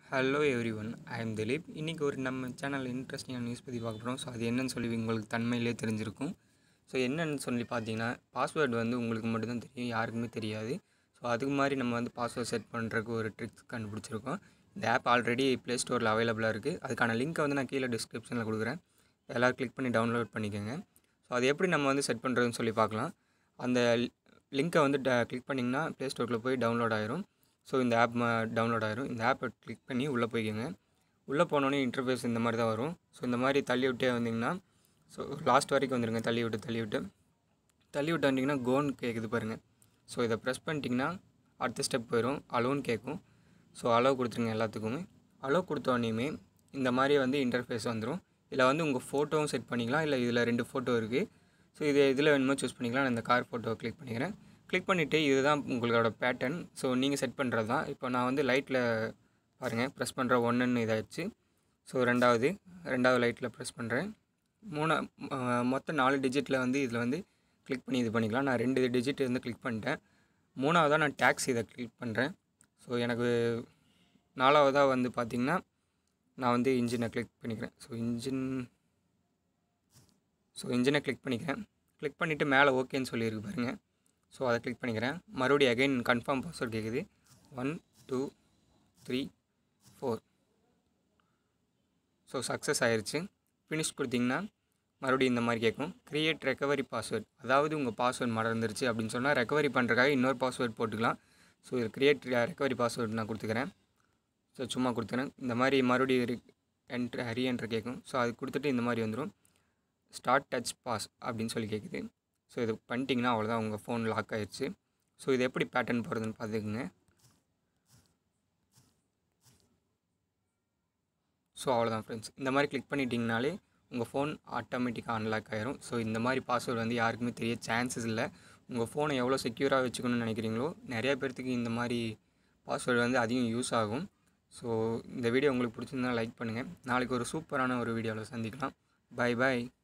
hello everyone I am Dilip இன்றைக்கி ஒரு நம்ம சேனலில் இன்ட்ரெஸ்டிங்கான நியூஸ் பற்றி பார்க்க போகிறோம் ஸோ அது என்னன்னு சொல்லி உங்களுக்கு தன்மையிலே தெரிஞ்சிருக்கும் ஸோ என்னன்னு சொல்லி பார்த்தீங்கன்னா பாஸ்வேர்டு வந்து உங்களுக்கு மட்டும்தான் தெரியும் யாருக்குமே தெரியாது ஸோ அதுக்கு மாதிரி நம்ம வந்து பாஸ்வேர்ட் செட் பண்ணுறதுக்கு ஒரு ட்ரிக்ஸ் கண்டுபிடிச்சிருக்கோம் இந்த ஆப் ஆல்ரெடி ப்ளே ஸ்டோரில் அவைலபிளாக இருக்குது அதுக்கான லிங்க்கை வந்து நான் கீழே டிஸ்கிரிப்ஷனில் கொடுக்குறேன் எல்லோரும் கிளிக் பண்ணி டவுன்லோட் பண்ணிக்கோங்க ஸோ அது எப்படி நம்ம வந்து செட் பண்ணுறதுன்னு சொல்லி பார்க்கலாம் அந்த லிங்க்கை வந்து ட கிளிக் பண்ணிங்கன்னா ப்ளே ஸ்டோரில் போய் டவுன்லோட் ஆயிரும் ஸோ இந்த ஆப் டவுன்லோட் ஆயிரும் இந்த ஆப்பை கிளிக் பண்ணி உள்ளே போய்க்கோங்க உள்ளே போனோடனே இன்டர்ஃபேஸ் இந்த மாதிரி தான் வரும் ஸோ இந்த மாதிரி தள்ளி விட்டே வந்தீங்கன்னா ஸோ லாஸ்ட் வரைக்கும் வந்துருங்க தள்ளி விட்டு தள்ளி விட்டு தள்ளி விட்டு வந்தீங்கன்னா கோன் கேட்குது பாருங்கள் ஸோ இதை ப்ரெஸ் பண்ணிட்டீங்கன்னா அடுத்த ஸ்டெப் போயிடும் அலோன்னு கேட்கும் ஸோ அலோவ் கொடுத்துருங்க எல்லாத்துக்குமே அலோவ் கொடுத்தோடனேயுமே இந்த மாதிரி வந்து இன்டர்ஃபேஸ் வந்துடும் இதில் வந்து உங்கள் ஃபோட்டோவும் செட் பண்ணிக்கலாம் இல்லை இதில் ரெண்டு ஃபோட்டோ இருக்குது ஸோ இது இதில் வேணுமோ சூஸ் பண்ணிக்கலாம் நான் இந்த கார் ஃபோட்டோவை கிளிக் பண்ணிக்கிறேன் கிளிக் பண்ணிவிட்டு இதுதான் உங்களோட பேட்டர்ன் ஸோ நீங்கள் செட் பண்ணுறது தான் இப்போ நான் வந்து லைட்டில் பாருங்கள் ப்ரெஸ் பண்ணுற ஒன்றுன்னு இதாகிடுச்சு ஸோ ரெண்டாவது ரெண்டாவது லைட்டில் ப்ரெஸ் பண்ணுறேன் மூணா மொத்தம் நாலு டிஜிட்டில் வந்து இதில் வந்து கிளிக் பண்ணி இது பண்ணிக்கலாம் நான் ரெண்டு டிஜிட் வந்து கிளிக் பண்ணிட்டேன் மூணாவதாக நான் டேக்ஸ் இதை கிளிக் பண்ணுறேன் ஸோ எனக்கு நாலாவதாக வந்து பார்த்திங்கன்னா நான் வந்து இன்ஜினை கிளிக் பண்ணிக்கிறேன் ஸோ இன்ஜின் ஸோ இன்ஜினை கிளிக் பண்ணிக்கிறேன் கிளிக் பண்ணிவிட்டு மேலே ஓகேன்னு சொல்லியிருக்கு பாருங்கள் ஸோ அதை கிளிக் பண்ணிக்கிறேன் மறுபடியும் அகைன் கன்ஃபார்ம் பாஸ்வேர்ட் கேட்குது one two three four so success ஆயிடுச்சு ஃபினிஷ் கொடுத்தீங்கன்னா மறுபடியும் இந்த மாதிரி கேட்கும் க்ரியேட் ரெக்கவரி பாஸ்வேர்ட் அதாவது உங்கள் பாஸ்வேர்ட் மறந்துருச்சு அப்படின்னு சொன்னால் ரெக்கவரி பண்ணுறதுக்காக இன்னொரு பாஸ்வேர்ட் போட்டுக்கலாம் ஸோ இது க்ரியேட் ரெக்கவரி பாஸ்வேர்ட் நான் கொடுத்துக்கிறேன் ஸோ சும்மா கொடுத்துக்கிறேன் இந்த மாதிரி மறுபடியும் என்ட்ரு ரீஎன்ட்ரு கேட்கும் ஸோ அது கொடுத்துட்டு இந்த மாதிரி வந்துடும் ஸ்டார்ட் டச் பாஸ் அப்படின்னு சொல்லி கேட்குது ஸோ இது பண்ணிட்டீங்கன்னா அவ்வளோதான் உங்கள் ஃபோன் லாக் ஆயிடுச்சு ஸோ இது எப்படி பேட்டர்ன் போகிறதுன்னு பார்த்துக்குங்க ஸோ அவ்வளோதான் ஃப்ரெண்ட்ஸ் இந்த மாதிரி கிளிக் பண்ணிட்டீங்கனாலே உங்கள் ஃபோன் ஆட்டோமேட்டிக்காக அன்லாக் ஆயிரும் ஸோ இந்த மாதிரி பாஸ்வேர்டு வந்து யாருக்குமே தெரிய சான்சஸ் இல்லை உங்கள் ஃபோனை எவ்வளோ செக்யூராக வச்சுக்கணும்னு நினைக்கிறீங்களோ நிறையா பேர்த்துக்கு இந்த மாதிரி பாஸ்வேர்டு வந்து அதிகம் யூஸ் ஆகும் ஸோ இந்த வீடியோ உங்களுக்கு பிடிச்சிருந்தா லைக் பண்ணுங்கள் நாளைக்கு ஒரு சூப்பரான ஒரு வீடியோவில் சந்திக்கலாம் பை பாய்